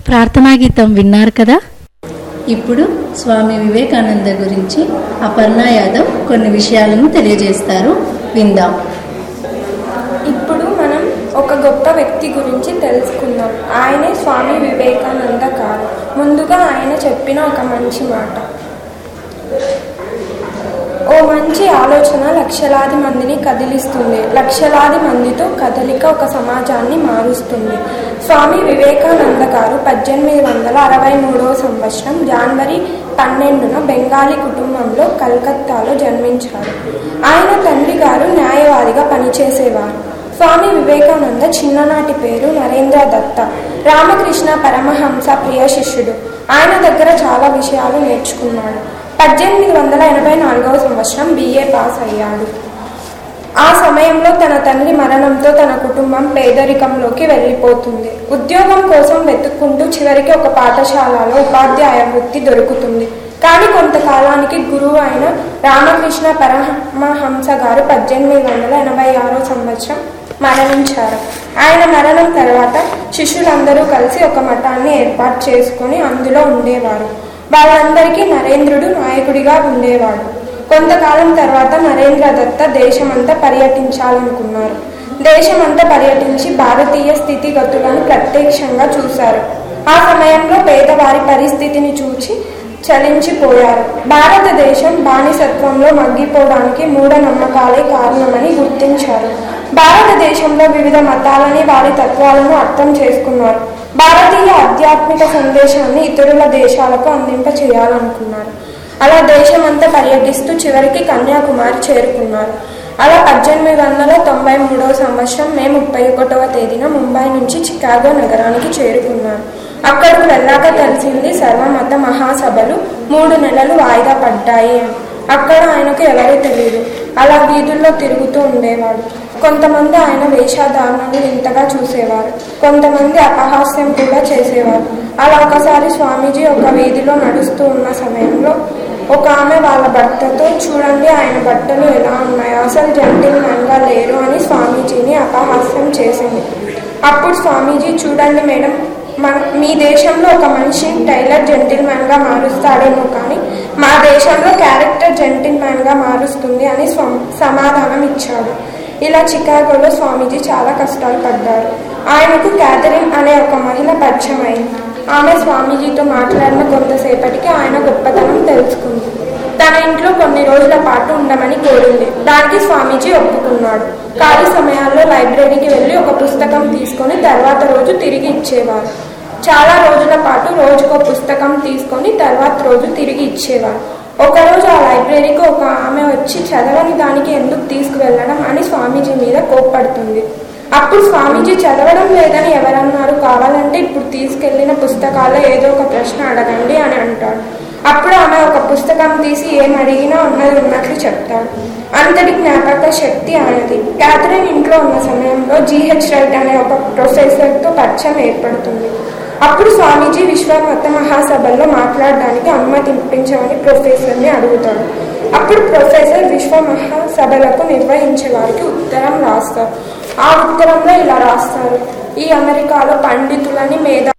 ప్రార్థనా గీతం విన్నారు కదా ఇప్పుడు స్వామి వివేకానంద గురించి అపర్ణ యాదవ్ కొన్ని విషయాలను తెలియజేస్తారు విందాం ఇప్పుడు మనం ఒక గొప్ప వ్యక్తి గురించి తెలుసుకుందాం ఆయనే స్వామి వివేకానంద గారు ముందుగా ఆయన చెప్పిన ఒక మంచి మాట ఓ మంచి ఆలోచన లక్షలాది మందిని కదిలిస్తుంది లక్షలాది మందితో కదలిక ఒక సమాజాన్ని మారుస్తుంది స్వామి వివేకానంద గారు పద్దెనిమిది వందల అరవై మూడవ సంవత్సరం జనవరి పన్నెండున బెంగాలీ కుటుంబంలో కలకత్తాలో జన్మించారు ఆయన తండ్రి గారు న్యాయవాదిగా పనిచేసేవారు స్వామి వివేకానంద చిన్ననాటి పేరు నరేంద్ర దత్త రామకృష్ణ పరమహంస ప్రియ శిష్యుడు ఆయన దగ్గర చాలా విషయాలు నేర్చుకున్నాడు పద్దెనిమిది వందల ఎనభై నాలుగవ సంవత్సరం బిఏ పాస్ అయ్యాడు ఆ సమయంలో తన తండ్రి మరణంతో తన కుటుంబం పేదరికంలోకి వెళ్ళిపోతుంది ఉద్యోగం కోసం వెతుక్కుంటూ చివరికి ఒక పాఠశాలలో ఉపాధ్యాయ వృత్తి దొరుకుతుంది కానీ కొంతకాలానికి గురువు అయిన రామకృష్ణ పరమహంస గారు పద్దెనిమిది వందల ఎనభై ఆరో సంవత్సరం మరణించారు ఆయన మరణం తర్వాత శిష్యులందరూ కలిసి ఒక మఠాన్ని ఏర్పాటు చేసుకుని అందులో ఉండేవారు వాళ్ళందరికీ నరేంద్రుడు నాయకుడిగా ఉండేవాడు కొంతకాలం తర్వాత నరేంద్ర దత్త దేశమంతా పర్యటించాలనుకున్నారు దేశమంతా పర్యటించి భారతీయ స్థితిగతులను ప్రత్యక్షంగా చూశారు ఆ సమయంలో పేదవారి పరిస్థితిని చూచి చలించిపోయారు భారతదేశం బానిసత్వంలో మగ్గిపోవడానికి మూఢనమ్మకాలే కారణమని గుర్తించారు భారతదేశంలో వివిధ మతాలని వారి తత్వాలను అర్థం చేసుకున్నారు భారతీయ ఆధ్యాత్మిక సందేశాన్ని ఇతరుల దేశాలకు అందింప చేయాలనుకున్నారు అలా దేశమంతా పర్యటిస్తూ చివరికి కన్యాకుమారి చేరుకున్నారు అలా పద్దెనిమిది వందల తొంభై మూడవ సంవత్సరం మే ముప్పై ఒకటవ తేదీన ముంబై నుంచి చికాగో నగరానికి చేరుకున్నారు అక్కడికి వెళ్ళాక తెలిసింది సర్వమత మహాసభలు మూడు నెలలు వాయిదా పడ్డాయి అని అక్కడ ఆయనకు ఎవరూ తెలియదు అలా వీధుల్లో తిరుగుతూ ఉండేవాడు కొంతమంది ఆయన వేషధారణను ఇంతగా చూసేవారు కొంతమంది అపహాస్యం కూడా చేసేవారు అలా ఒకసారి స్వామీజీ ఒక వీధిలో నడుస్తూ ఉన్న సమయంలో ఒక ఆమె వాళ్ళ భర్తతో చూడండి ఆయన బట్టలు ఎలా ఉన్నాయో అసలు జంటిల్ గా లేరు అని స్వామీజీని అపహాస్యం చేసింది అప్పుడు స్వామీజీ చూడండి మేడం మన మీ దేశంలో ఒక మనిషి టైలర్ జెంటిల్ గా మారుస్తాడేమో కానీ మా దేశంలో క్యారెక్టర్ జెంటిల్ గా మారుస్తుంది అని స్వ- సమాధానం ఇచ్చాడు ఇలా చికాగోలో స్వామీజీ చాలా కష్టాలు పడ్డారు ఆయనకు క్యాథరిన్ అనే ఒక మహిళ పరిచయం అయింది ఆమె స్వామీజీతో మాట్లాడిన కొంతసేపటికి ఆయన గొప్పతనం తెలుసుకుంది తన ఇంట్లో కొన్ని రోజుల పాటు ఉండమని కోరింది దానికి స్వామీజీ ఒప్పుకున్నాడు ఖాళీ సమయాల్లో లైబ్రరీకి వెళ్ళి ఒక పుస్తకం తీసుకొని తర్వాత రోజు తిరిగి ఇచ్చేవారు చాలా రోజుల పాటు రోజుకో పుస్తకం తీసుకొని తర్వాత రోజు తిరిగి ఇచ్చేవారు ఒకరోజు ఆ లైబ్రరీకి ఒక ఆమె వచ్చి చదవని దానికి ఎందుకు తీసుకువెళ్ళడం అని స్వామీజీ మీద కోప్పడుతుంది అప్పుడు స్వామీజీ చదవడం లేదని ఎవరన్నారు కావాలంటే ఇప్పుడు తీసుకెళ్లిన పుస్తకాల్లో ఏదో ఒక ప్రశ్న అడగండి అని అంటాడు అప్పుడు ఆమె ఒక పుస్తకం తీసి ఏం అడిగినా ఉన్నది ఉన్నట్లు చెప్తాడు అంతటి జ్ఞాపక శక్తి ఆయనది క్యాథరిన్ ఇంట్లో ఉన్న సమయంలో జీహెచ్ రైట్ అనే ఒక ప్రొఫెసర్తో పరిచయం ఏర్పడుతుంది అప్పుడు స్వామీజీ విశ్వమత మహాసభల్లో మాట్లాడడానికి అనుమతించమని ప్రొఫెసర్ని అడుగుతాడు అప్పుడు ప్రొఫెసర్ విశ్వ మహాసభలకు నిర్వహించే వారికి ఉత్తరం రాస్తారు ఆ ఉత్తరంలో ఇలా రాస్తారు ఈ అమెరికాలో పండితులని మేధా